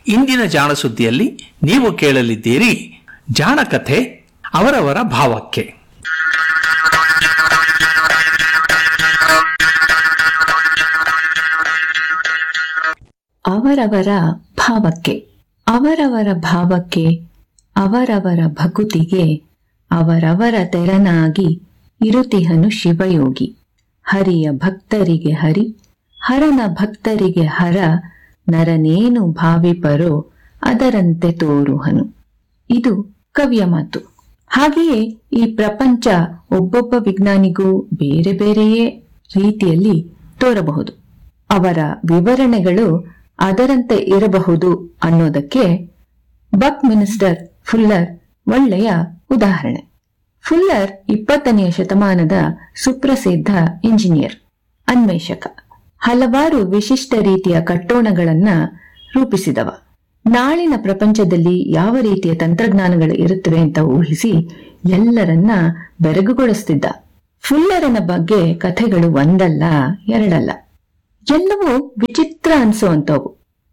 ಇಂದಿನ ಜಾಣ ಸುದ್ದಿಯಲ್ಲಿ ನೀವು ಕೇಳಲಿದ್ದೀರಿ ಜಾಣ ಕಥೆ ಅವರವರ ಭಾವಕ್ಕೆ ಅವರವರ ಭಾವಕ್ಕೆ ಅವರವರ ಭಾವಕ್ಕೆ ಅವರವರ ಭಕುತಿಗೆ ಅವರವರ ತೆರನಾಗಿ ಇರುತಿಹನು ಶಿವಯೋಗಿ ಹರಿಯ ಭಕ್ತರಿಗೆ ಹರಿ ಹರನ ಭಕ್ತರಿಗೆ ಹರ ನರನೇನು ಭಾವಿಪರೋ ಅದರಂತೆ ತೋರುಹನು ಇದು ಕವಿಯ ಮಾತು ಹಾಗೆಯೇ ಈ ಪ್ರಪಂಚ ಒಬ್ಬೊಬ್ಬ ವಿಜ್ಞಾನಿಗೂ ಬೇರೆ ಬೇರೆಯೇ ರೀತಿಯಲ್ಲಿ ತೋರಬಹುದು ಅವರ ವಿವರಣೆಗಳು ಅದರಂತೆ ಇರಬಹುದು ಅನ್ನೋದಕ್ಕೆ ಬಕ್ ಮಿನಿಸ್ಟರ್ ಫುಲ್ಲರ್ ಒಳ್ಳೆಯ ಉದಾಹರಣೆ ಫುಲ್ಲರ್ ಇಪ್ಪತ್ತನೆಯ ಶತಮಾನದ ಸುಪ್ರಸಿದ್ಧ ಇಂಜಿನಿಯರ್ ಅನ್ವೇಷಕ ಹಲವಾರು ವಿಶಿಷ್ಟ ರೀತಿಯ ಕಟ್ಟೋಣಗಳನ್ನ ರೂಪಿಸಿದವ ನಾಳಿನ ಪ್ರಪಂಚದಲ್ಲಿ ಯಾವ ರೀತಿಯ ತಂತ್ರಜ್ಞಾನಗಳು ಇರುತ್ತವೆ ಅಂತ ಊಹಿಸಿ ಎಲ್ಲರನ್ನ ಬೆರಗುಗೊಳಿಸ್ತಿದ್ದ ಫುಲ್ಲರನ ಬಗ್ಗೆ ಕಥೆಗಳು ಒಂದಲ್ಲ ಎರಡಲ್ಲ ಎಲ್ಲವೂ ವಿಚಿತ್ರ ಅನ್ಸುವಂತವು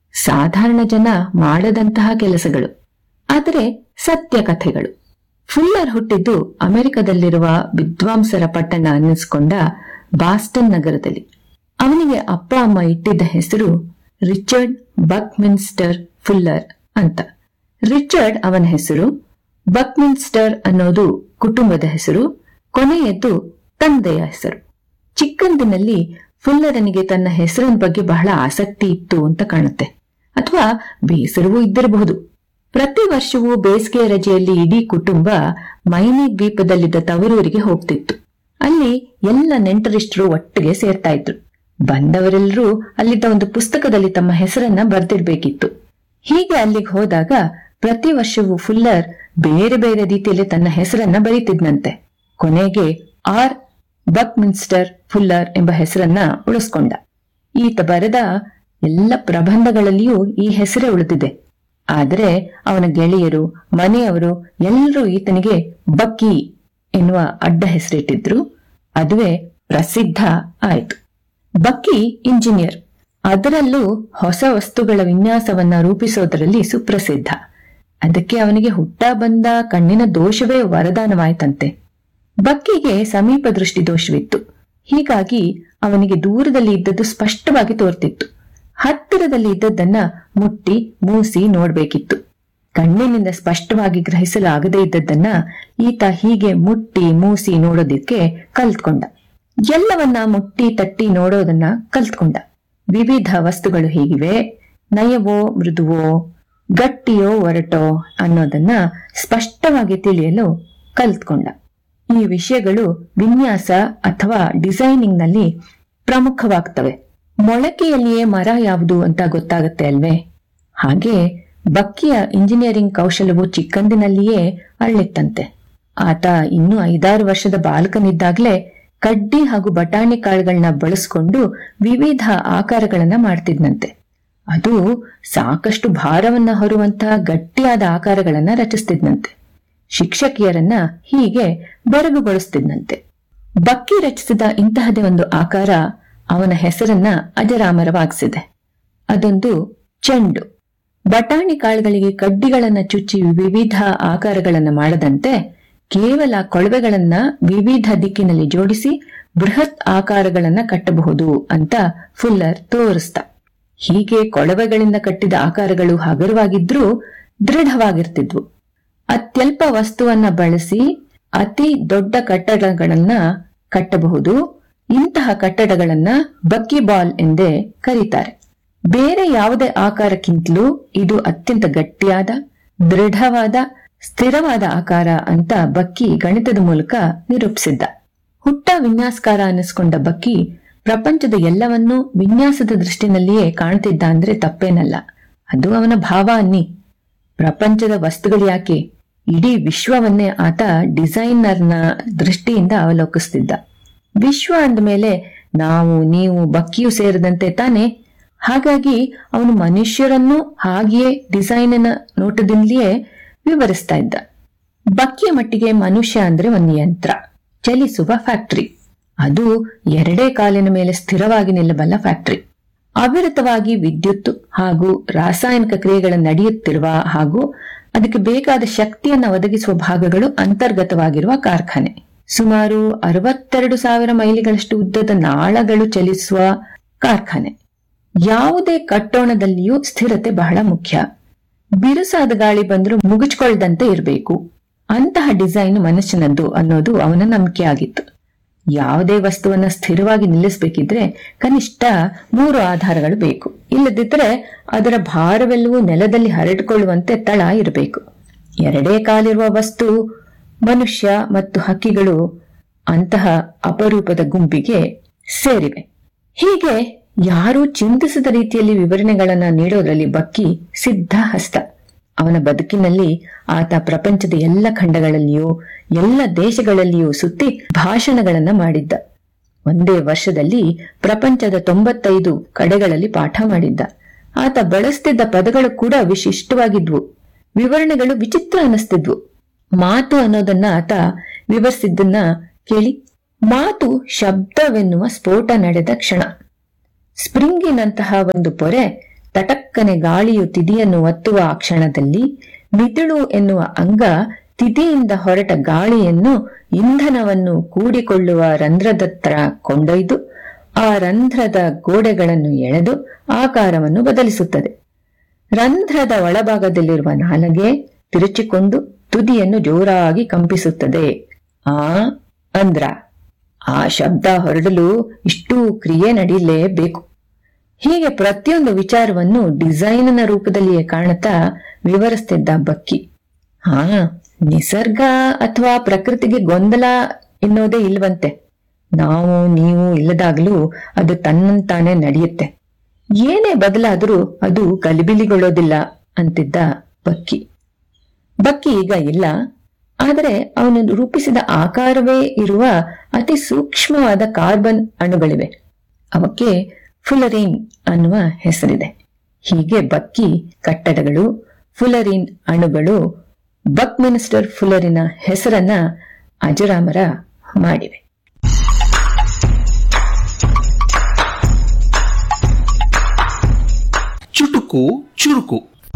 ಸಾಧಾರಣ ಜನ ಮಾಡದಂತಹ ಕೆಲಸಗಳು ಆದರೆ ಸತ್ಯ ಕಥೆಗಳು ಫುಲ್ಲರ್ ಹುಟ್ಟಿದ್ದು ಅಮೆರಿಕದಲ್ಲಿರುವ ವಿದ್ವಾಂಸರ ಪಟ್ಟಣ ಅನ್ನಿಸ್ಕೊಂಡ ಬಾಸ್ಟನ್ ನಗರದಲ್ಲಿ ಅವನಿಗೆ ಅಪ್ಪ ಅಮ್ಮ ಇಟ್ಟಿದ್ದ ಹೆಸರು ರಿಚರ್ಡ್ ಬಕ್ಮಿನ್ಸ್ಟರ್ ಫುಲ್ಲರ್ ಅಂತ ರಿಚರ್ಡ್ ಅವನ ಹೆಸರು ಬಕ್ಮಿನ್ಸ್ಟರ್ ಅನ್ನೋದು ಕುಟುಂಬದ ಹೆಸರು ಕೊನೆಯದ್ದು ತಂದೆಯ ಹೆಸರು ಚಿಕ್ಕಂದಿನಲ್ಲಿ ಫುಲ್ಲರನಿಗೆ ತನ್ನ ಹೆಸರಿನ ಬಗ್ಗೆ ಬಹಳ ಆಸಕ್ತಿ ಇತ್ತು ಅಂತ ಕಾಣುತ್ತೆ ಅಥವಾ ಬೇಸರವೂ ಇದ್ದಿರಬಹುದು ಪ್ರತಿ ವರ್ಷವೂ ಬೇಸಿಗೆ ರಜೆಯಲ್ಲಿ ಇಡೀ ಕುಟುಂಬ ಮೈನಿ ದ್ವೀಪದಲ್ಲಿದ್ದ ತವರೂರಿಗೆ ಹೋಗ್ತಿತ್ತು ಅಲ್ಲಿ ಎಲ್ಲ ನೆಂಟರಿಷ್ಟರು ಒಟ್ಟಿಗೆ ಸೇರ್ತಾ ಇದ್ರು ಬಂದವರೆಲ್ಲರೂ ಅಲ್ಲಿದ್ದ ಒಂದು ಪುಸ್ತಕದಲ್ಲಿ ತಮ್ಮ ಹೆಸರನ್ನ ಬರ್ದಿಡ್ಬೇಕಿತ್ತು ಹೀಗೆ ಅಲ್ಲಿಗೆ ಹೋದಾಗ ಪ್ರತಿ ವರ್ಷವೂ ಫುಲ್ಲರ್ ಬೇರೆ ಬೇರೆ ರೀತಿಯಲ್ಲಿ ತನ್ನ ಹೆಸರನ್ನ ಬರೀತಿದ್ನಂತೆ ಕೊನೆಗೆ ಆರ್ ಬಕ್ಮಿನ್ಸ್ಟರ್ ಫುಲ್ಲರ್ ಎಂಬ ಹೆಸರನ್ನ ಉಳಿಸ್ಕೊಂಡ ಈತ ಬರೆದ ಎಲ್ಲ ಪ್ರಬಂಧಗಳಲ್ಲಿಯೂ ಈ ಹೆಸರೇ ಉಳಿದಿದೆ ಆದರೆ ಅವನ ಗೆಳೆಯರು ಮನೆಯವರು ಎಲ್ಲರೂ ಈತನಿಗೆ ಬಕ್ಕಿ ಎನ್ನುವ ಅಡ್ಡ ಹೆಸರಿಟ್ಟಿದ್ರು ಅದುವೇ ಪ್ರಸಿದ್ಧ ಆಯಿತು ಬಕ್ಕಿ ಇಂಜಿನಿಯರ್ ಅದರಲ್ಲೂ ಹೊಸ ವಸ್ತುಗಳ ವಿನ್ಯಾಸವನ್ನ ರೂಪಿಸೋದರಲ್ಲಿ ಸುಪ್ರಸಿದ್ಧ ಅದಕ್ಕೆ ಅವನಿಗೆ ಹುಟ್ಟ ಬಂದ ಕಣ್ಣಿನ ದೋಷವೇ ವರದಾನವಾಯ್ತಂತೆ ಬಕ್ಕಿಗೆ ಸಮೀಪ ದೃಷ್ಟಿ ದೋಷವಿತ್ತು ಹೀಗಾಗಿ ಅವನಿಗೆ ದೂರದಲ್ಲಿ ಇದ್ದದ್ದು ಸ್ಪಷ್ಟವಾಗಿ ತೋರ್ತಿತ್ತು ಹತ್ತಿರದಲ್ಲಿ ಇದ್ದದ್ದನ್ನ ಮುಟ್ಟಿ ಮೂಸಿ ನೋಡ್ಬೇಕಿತ್ತು ಕಣ್ಣಿನಿಂದ ಸ್ಪಷ್ಟವಾಗಿ ಗ್ರಹಿಸಲಾಗದೇ ಇದ್ದದ್ದನ್ನ ಈತ ಹೀಗೆ ಮುಟ್ಟಿ ಮೂಸಿ ನೋಡೋದಿಕ್ಕೆ ಕಲ್ತ್ಕೊಂಡ ಎಲ್ಲವನ್ನ ಮುಟ್ಟಿ ತಟ್ಟಿ ನೋಡೋದನ್ನ ಕಲ್ತ್ಕೊಂಡ ವಿವಿಧ ವಸ್ತುಗಳು ಹೇಗಿವೆ ನಯವೋ ಮೃದುವೋ ಗಟ್ಟಿಯೋ ಒರಟೋ ಅನ್ನೋದನ್ನ ಸ್ಪಷ್ಟವಾಗಿ ತಿಳಿಯಲು ಕಲ್ತ್ಕೊಂಡ ಈ ವಿಷಯಗಳು ವಿನ್ಯಾಸ ಅಥವಾ ಡಿಸೈನಿಂಗ್ ನಲ್ಲಿ ಪ್ರಮುಖವಾಗ್ತವೆ ಮೊಳಕೆಯಲ್ಲಿಯೇ ಮರ ಯಾವುದು ಅಂತ ಗೊತ್ತಾಗತ್ತೆ ಅಲ್ವೇ ಹಾಗೆ ಬಕ್ಕಿಯ ಇಂಜಿನಿಯರಿಂಗ್ ಕೌಶಲವು ಚಿಕ್ಕಂದಿನಲ್ಲಿಯೇ ಅರಳಿತ್ತಂತೆ ಆತ ಇನ್ನೂ ಐದಾರು ವರ್ಷದ ಬಾಲಕನಿದ್ದಾಗ್ಲೇ ಕಡ್ಡಿ ಹಾಗೂ ಬಟಾಣಿ ಕಾಳುಗಳನ್ನ ಬಳಸ್ಕೊಂಡು ವಿವಿಧ ಆಕಾರಗಳನ್ನ ಮಾಡ್ತಿದ್ನಂತೆ ಅದು ಸಾಕಷ್ಟು ಭಾರವನ್ನ ಹೊರುವಂತಹ ಗಟ್ಟಿಯಾದ ಆಕಾರಗಳನ್ನ ರಚಿಸ್ತಿದ್ನಂತೆ ಶಿಕ್ಷಕಿಯರನ್ನ ಹೀಗೆ ಬೆರಗುಗೊಳಿಸ್ತಿದ್ನಂತೆ ಬಕ್ಕಿ ರಚಿಸಿದ ಇಂತಹದೇ ಒಂದು ಆಕಾರ ಅವನ ಹೆಸರನ್ನ ಅಜರಾಮರವಾಗಿಸಿದೆ ಅದೊಂದು ಚೆಂಡು ಬಟಾಣಿ ಕಾಳುಗಳಿಗೆ ಕಡ್ಡಿಗಳನ್ನ ಚುಚ್ಚಿ ವಿವಿಧ ಆಕಾರಗಳನ್ನ ಮಾಡದಂತೆ ಕೇವಲ ಕೊಳವೆಗಳನ್ನ ವಿವಿಧ ದಿಕ್ಕಿನಲ್ಲಿ ಜೋಡಿಸಿ ಬೃಹತ್ ಆಕಾರಗಳನ್ನ ಕಟ್ಟಬಹುದು ಅಂತ ಫುಲ್ಲರ್ ತೋರಿಸ್ತ ಹೀಗೆ ಕೊಳವೆಗಳಿಂದ ಕಟ್ಟಿದ ಆಕಾರಗಳು ಹಗುರವಾಗಿದ್ರೂ ದೃಢವಾಗಿರ್ತಿದ್ವು ಅತ್ಯಲ್ಪ ವಸ್ತುವನ್ನ ಬಳಸಿ ಅತಿ ದೊಡ್ಡ ಕಟ್ಟಡಗಳನ್ನ ಕಟ್ಟಬಹುದು ಇಂತಹ ಕಟ್ಟಡಗಳನ್ನ ಬಕ್ಕಿ ಬಾಲ್ ಎಂದೇ ಕರೀತಾರೆ ಬೇರೆ ಯಾವುದೇ ಆಕಾರಕ್ಕಿಂತಲೂ ಇದು ಅತ್ಯಂತ ಗಟ್ಟಿಯಾದ ದೃಢವಾದ ಸ್ಥಿರವಾದ ಆಕಾರ ಅಂತ ಬಕ್ಕಿ ಗಣಿತದ ಮೂಲಕ ನಿರೂಪಿಸಿದ್ದ ಹುಟ್ಟ ವಿನ್ಯಾಸಕಾರ ಅನ್ನಿಸ್ಕೊಂಡ ಬಕ್ಕಿ ಪ್ರಪಂಚದ ಎಲ್ಲವನ್ನೂ ವಿನ್ಯಾಸದ ದೃಷ್ಟಿನಲ್ಲಿಯೇ ಕಾಣ್ತಿದ್ದ ಅಂದ್ರೆ ತಪ್ಪೇನಲ್ಲ ಅದು ಅವನ ಭಾವ ಅನ್ನಿ ಪ್ರಪಂಚದ ವಸ್ತುಗಳು ಯಾಕೆ ಇಡೀ ವಿಶ್ವವನ್ನೇ ಆತ ಡಿಸೈನರ್ನ ದೃಷ್ಟಿಯಿಂದ ಅವಲೋಕಿಸ್ತಿದ್ದ ವಿಶ್ವ ಅಂದಮೇಲೆ ನಾವು ನೀವು ಬಕ್ಕಿಯೂ ಸೇರಿದಂತೆ ತಾನೆ ಹಾಗಾಗಿ ಅವನು ಮನುಷ್ಯರನ್ನು ಹಾಗೆಯೇ ಡಿಸೈನಿನ ನೋಟದಿಂದಲೇ ವಿವರಿಸ್ತಾ ಇದ್ದ ಬಕ್ಕಿಯ ಮಟ್ಟಿಗೆ ಮನುಷ್ಯ ಅಂದ್ರೆ ಒಂದು ಯಂತ್ರ ಚಲಿಸುವ ಫ್ಯಾಕ್ಟರಿ ಅದು ಎರಡೇ ಕಾಲಿನ ಮೇಲೆ ಸ್ಥಿರವಾಗಿ ನಿಲ್ಲಬಲ್ಲ ಫ್ಯಾಕ್ಟರಿ ಅವಿರತವಾಗಿ ವಿದ್ಯುತ್ ಹಾಗೂ ರಾಸಾಯನಿಕ ಕ್ರಿಯೆಗಳ ನಡೆಯುತ್ತಿರುವ ಹಾಗೂ ಅದಕ್ಕೆ ಬೇಕಾದ ಶಕ್ತಿಯನ್ನು ಒದಗಿಸುವ ಭಾಗಗಳು ಅಂತರ್ಗತವಾಗಿರುವ ಕಾರ್ಖಾನೆ ಸುಮಾರು ಅರವತ್ತೆರಡು ಸಾವಿರ ಮೈಲಿಗಳಷ್ಟು ಉದ್ದದ ನಾಳಗಳು ಚಲಿಸುವ ಕಾರ್ಖಾನೆ ಯಾವುದೇ ಕಟ್ಟೋಣದಲ್ಲಿಯೂ ಸ್ಥಿರತೆ ಬಹಳ ಮುಖ್ಯ ಬಿರುಸಾದ ಗಾಳಿ ಬಂದರೂ ಮುಗಿಚ್ಕೊಳ್ದಂತೆ ಇರಬೇಕು ಅಂತಹ ಡಿಸೈನ್ ಮನುಷ್ಯನದ್ದು ಅನ್ನೋದು ಅವನ ನಂಬಿಕೆ ಆಗಿತ್ತು ಯಾವುದೇ ವಸ್ತುವನ್ನ ಸ್ಥಿರವಾಗಿ ನಿಲ್ಲಿಸಬೇಕಿದ್ರೆ ಕನಿಷ್ಠ ಮೂರು ಆಧಾರಗಳು ಬೇಕು ಇಲ್ಲದಿದ್ದರೆ ಅದರ ಭಾರವೆಲ್ಲವೂ ನೆಲದಲ್ಲಿ ಹರಡಿಕೊಳ್ಳುವಂತೆ ತಳ ಇರಬೇಕು ಎರಡೇ ಕಾಲಿರುವ ವಸ್ತು ಮನುಷ್ಯ ಮತ್ತು ಹಕ್ಕಿಗಳು ಅಂತಹ ಅಪರೂಪದ ಗುಂಪಿಗೆ ಸೇರಿವೆ ಹೀಗೆ ಯಾರೂ ಚಿಂತಿಸದ ರೀತಿಯಲ್ಲಿ ವಿವರಣೆಗಳನ್ನ ನೀಡೋದ್ರಲ್ಲಿ ಬಕ್ಕಿ ಸಿದ್ಧ ಹಸ್ತ ಅವನ ಬದುಕಿನಲ್ಲಿ ಆತ ಪ್ರಪಂಚದ ಎಲ್ಲ ಖಂಡಗಳಲ್ಲಿಯೂ ಎಲ್ಲ ದೇಶಗಳಲ್ಲಿಯೂ ಸುತ್ತಿ ಭಾಷಣಗಳನ್ನ ಮಾಡಿದ್ದ ಒಂದೇ ವರ್ಷದಲ್ಲಿ ಪ್ರಪಂಚದ ತೊಂಬತ್ತೈದು ಕಡೆಗಳಲ್ಲಿ ಪಾಠ ಮಾಡಿದ್ದ ಆತ ಬಳಸ್ತಿದ್ದ ಪದಗಳು ಕೂಡ ವಿಶಿಷ್ಟವಾಗಿದ್ವು ವಿವರಣೆಗಳು ವಿಚಿತ್ರ ಅನ್ನಿಸ್ತಿದ್ವು ಮಾತು ಅನ್ನೋದನ್ನ ಆತ ವಿವರಿಸಿದ್ದನ್ನ ಕೇಳಿ ಮಾತು ಶಬ್ದವೆನ್ನುವ ಸ್ಫೋಟ ನಡೆದ ಕ್ಷಣ ಸ್ಪ್ರಿಂಗಿನಂತಹ ಒಂದು ಪೊರೆ ತಟಕ್ಕನೆ ಗಾಳಿಯು ತಿದಿಯನ್ನು ಒತ್ತುವ ಆ ಕ್ಷಣದಲ್ಲಿ ಮಿದುಳು ಎನ್ನುವ ಅಂಗ ತಿದಿಯಿಂದ ಹೊರಟ ಗಾಳಿಯನ್ನು ಇಂಧನವನ್ನು ಕೂಡಿಕೊಳ್ಳುವ ರಂಧ್ರದತ್ರ ಕೊಂಡೊಯ್ದು ಆ ರಂಧ್ರದ ಗೋಡೆಗಳನ್ನು ಎಳೆದು ಆಕಾರವನ್ನು ಬದಲಿಸುತ್ತದೆ ರಂಧ್ರದ ಒಳಭಾಗದಲ್ಲಿರುವ ನಾಲಗೆ ತಿರುಚಿಕೊಂಡು ತುದಿಯನ್ನು ಜೋರಾಗಿ ಕಂಪಿಸುತ್ತದೆ ಆ ಅಂದ್ರ ಆ ಶಬ್ದ ಹೊರಡಲು ಇಷ್ಟು ಕ್ರಿಯೆ ನಡೀಲೇಬೇಕು ಹೀಗೆ ಪ್ರತಿಯೊಂದು ವಿಚಾರವನ್ನು ಡಿಸೈನ್ನ ರೂಪದಲ್ಲಿಯೇ ಕಾಣುತ್ತಾ ವಿವರಿಸ್ತಿದ್ದ ಬಕ್ಕಿ ಹಾ ನಿಸರ್ಗ ಅಥವಾ ಪ್ರಕೃತಿಗೆ ಗೊಂದಲ ಎನ್ನೋದೇ ಇಲ್ವಂತೆ ನಾವು ನೀವು ಇಲ್ಲದಾಗಲೂ ಅದು ತನ್ನಂತಾನೆ ನಡೆಯುತ್ತೆ ಏನೇ ಬದಲಾದರೂ ಅದು ಗಲಿಬಿಲಿಗೊಳ್ಳೋದಿಲ್ಲ ಅಂತಿದ್ದ ಬಕ್ಕಿ ಬಕ್ಕಿ ಈಗ ಇಲ್ಲ ಆದರೆ ಅವನು ರೂಪಿಸಿದ ಆಕಾರವೇ ಇರುವ ಅತಿ ಸೂಕ್ಷ್ಮವಾದ ಕಾರ್ಬನ್ ಅಣುಗಳಿವೆ ಅವಕ್ಕೆ ಫುಲರಿನ್ ಅನ್ನುವ ಹೆಸರಿದೆ ಹೀಗೆ ಬಕ್ಕಿ ಕಟ್ಟಡಗಳು ಫುಲರಿನ್ ಅಣುಗಳು ಬಕ್ ಮಿನಿಸ್ಟರ್ ಫುಲರಿನ ಹೆಸರನ್ನ ಅಜರಾಮರ ಮಾಡಿವೆ ಚುಟುಕು ಚುರುಕು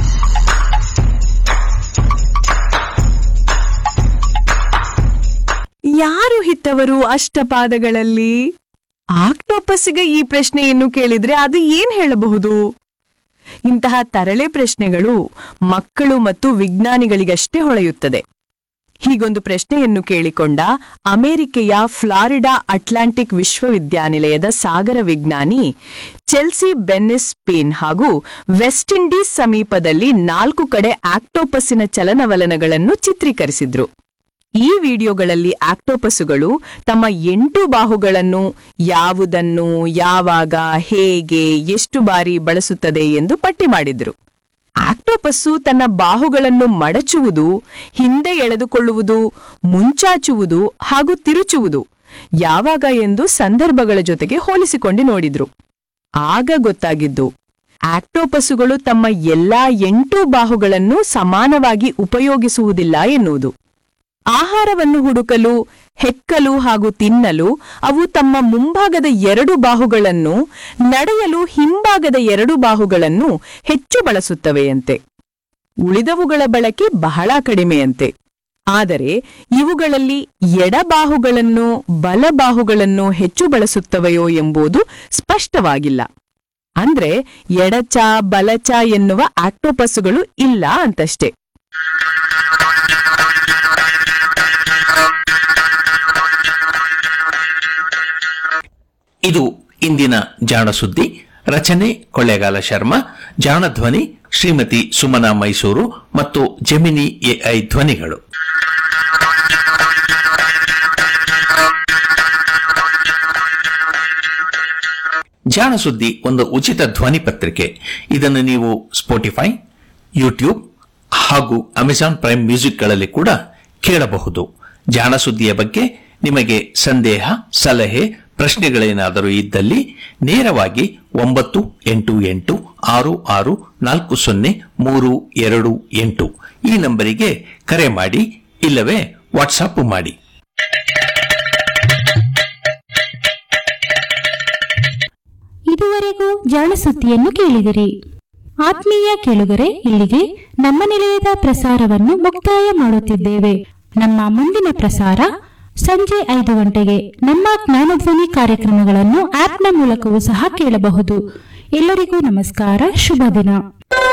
ಯಾರು ಹಿತ್ತವರು ಅಷ್ಟಪಾದಗಳಲ್ಲಿ ಆಕ್ಟೋಪಸ್ಸಿಗೆ ಈ ಪ್ರಶ್ನೆಯನ್ನು ಕೇಳಿದ್ರೆ ಅದು ಏನ್ ಹೇಳಬಹುದು ಇಂತಹ ತರಳೆ ಪ್ರಶ್ನೆಗಳು ಮಕ್ಕಳು ಮತ್ತು ವಿಜ್ಞಾನಿಗಳಿಗಷ್ಟೇ ಹೊಳೆಯುತ್ತದೆ ಹೀಗೊಂದು ಪ್ರಶ್ನೆಯನ್ನು ಕೇಳಿಕೊಂಡ ಅಮೆರಿಕೆಯ ಫ್ಲಾರಿಡಾ ಅಟ್ಲಾಂಟಿಕ್ ವಿಶ್ವವಿದ್ಯಾನಿಲಯದ ಸಾಗರ ವಿಜ್ಞಾನಿ ಚೆಲ್ಸಿ ಬೆನ್ನಿಸ್ ಪೇನ್ ಹಾಗೂ ವೆಸ್ಟ್ ಇಂಡೀಸ್ ಸಮೀಪದಲ್ಲಿ ನಾಲ್ಕು ಕಡೆ ಆಕ್ಟೋಪಸ್ಸಿನ ಚಲನವಲನಗಳನ್ನು ಚಿತ್ರೀಕರಿಸಿದ್ರು ಈ ವಿಡಿಯೋಗಳಲ್ಲಿ ಆಕ್ಟೋಪಸ್ಸುಗಳು ತಮ್ಮ ಎಂಟು ಬಾಹುಗಳನ್ನು ಯಾವುದನ್ನು ಯಾವಾಗ ಹೇಗೆ ಎಷ್ಟು ಬಾರಿ ಬಳಸುತ್ತದೆ ಎಂದು ಪಟ್ಟಿ ಮಾಡಿದ್ರು ಆಕ್ಟೋಪಸ್ಸು ತನ್ನ ಬಾಹುಗಳನ್ನು ಮಡಚುವುದು ಹಿಂದೆ ಎಳೆದುಕೊಳ್ಳುವುದು ಮುಂಚಾಚುವುದು ಹಾಗೂ ತಿರುಚುವುದು ಯಾವಾಗ ಎಂದು ಸಂದರ್ಭಗಳ ಜೊತೆಗೆ ಹೋಲಿಸಿಕೊಂಡು ನೋಡಿದ್ರು ಆಗ ಗೊತ್ತಾಗಿದ್ದು ಆಕ್ಟೋಪಸ್ಸುಗಳು ತಮ್ಮ ಎಲ್ಲಾ ಎಂಟು ಬಾಹುಗಳನ್ನು ಸಮಾನವಾಗಿ ಉಪಯೋಗಿಸುವುದಿಲ್ಲ ಎನ್ನುವುದು ಆಹಾರವನ್ನು ಹುಡುಕಲು ಹೆಕ್ಕಲು ಹಾಗೂ ತಿನ್ನಲು ಅವು ತಮ್ಮ ಮುಂಭಾಗದ ಎರಡು ಬಾಹುಗಳನ್ನು ನಡೆಯಲು ಹಿಂಭಾಗದ ಎರಡು ಬಾಹುಗಳನ್ನು ಹೆಚ್ಚು ಬಳಸುತ್ತವೆಯಂತೆ ಉಳಿದವುಗಳ ಬಳಕೆ ಬಹಳ ಕಡಿಮೆಯಂತೆ ಆದರೆ ಇವುಗಳಲ್ಲಿ ಎಡಬಾಹುಗಳನ್ನು ಬಲಬಾಹುಗಳನ್ನು ಹೆಚ್ಚು ಬಳಸುತ್ತವೆಯೋ ಎಂಬುದು ಸ್ಪಷ್ಟವಾಗಿಲ್ಲ ಅಂದ್ರೆ ಎಡಚ ಬಲಚ ಎನ್ನುವ ಆಕ್ಟೋಪಸ್ಸುಗಳು ಇಲ್ಲ ಅಂತಷ್ಟೇ ಇದು ಇಂದಿನ ಜಾಣ ಸುದ್ದಿ ರಚನೆ ಕೊಳ್ಳೇಗಾಲ ಶರ್ಮಾ ಜಾಣ ಧ್ವನಿ ಶ್ರೀಮತಿ ಸುಮನಾ ಮೈಸೂರು ಮತ್ತು ಜೆಮಿನಿ ಎಐ ಧ್ವನಿಗಳು ಜಾಣ ಸುದ್ದಿ ಒಂದು ಉಚಿತ ಧ್ವನಿ ಪತ್ರಿಕೆ ಇದನ್ನು ನೀವು ಸ್ಪೋಟಿಫೈ ಯೂಟ್ಯೂಬ್ ಹಾಗೂ ಅಮೆಜಾನ್ ಪ್ರೈಮ್ ಮ್ಯೂಸಿಕ್ಗಳಲ್ಲಿ ಕೂಡ ಕೇಳಬಹುದು ಜಾಣ ಸುದ್ದಿಯ ಬಗ್ಗೆ ನಿಮಗೆ ಸಂದೇಹ ಸಲಹೆ ಪ್ರಶ್ನೆಗಳೇನಾದರೂ ಇದ್ದಲ್ಲಿ ನೇರವಾಗಿ ಒಂಬತ್ತು ಎಂಟು ಎಂಟು ಆರು ಆರು ನಾಲ್ಕು ಸೊನ್ನೆ ಮೂರು ಎರಡು ಎಂಟು ಈ ನಂಬರಿಗೆ ಕರೆ ಮಾಡಿ ಇಲ್ಲವೇ ವಾಟ್ಸಾಪ್ ಮಾಡಿ ಇದುವರೆಗೂ ಜಾಣಸುದ್ದಿಯನ್ನು ಕೇಳಿದಿರಿ ಆತ್ಮೀಯ ಕೇಳುಗರೆ ಇಲ್ಲಿಗೆ ನಮ್ಮ ನಿಲಯದ ಪ್ರಸಾರವನ್ನು ಮುಕ್ತಾಯ ಮಾಡುತ್ತಿದ್ದೇವೆ ನಮ್ಮ ಮುಂದಿನ ಪ್ರಸಾರ ಸಂಜೆ ಐದು ಗಂಟೆಗೆ ನಮ್ಮ ಜ್ಞಾನಧ್ವನಿ ಕಾರ್ಯಕ್ರಮಗಳನ್ನು ಆಪ್ನ ಮೂಲಕವೂ ಸಹ ಕೇಳಬಹುದು ಎಲ್ಲರಿಗೂ ನಮಸ್ಕಾರ ಶುಭ ದಿನ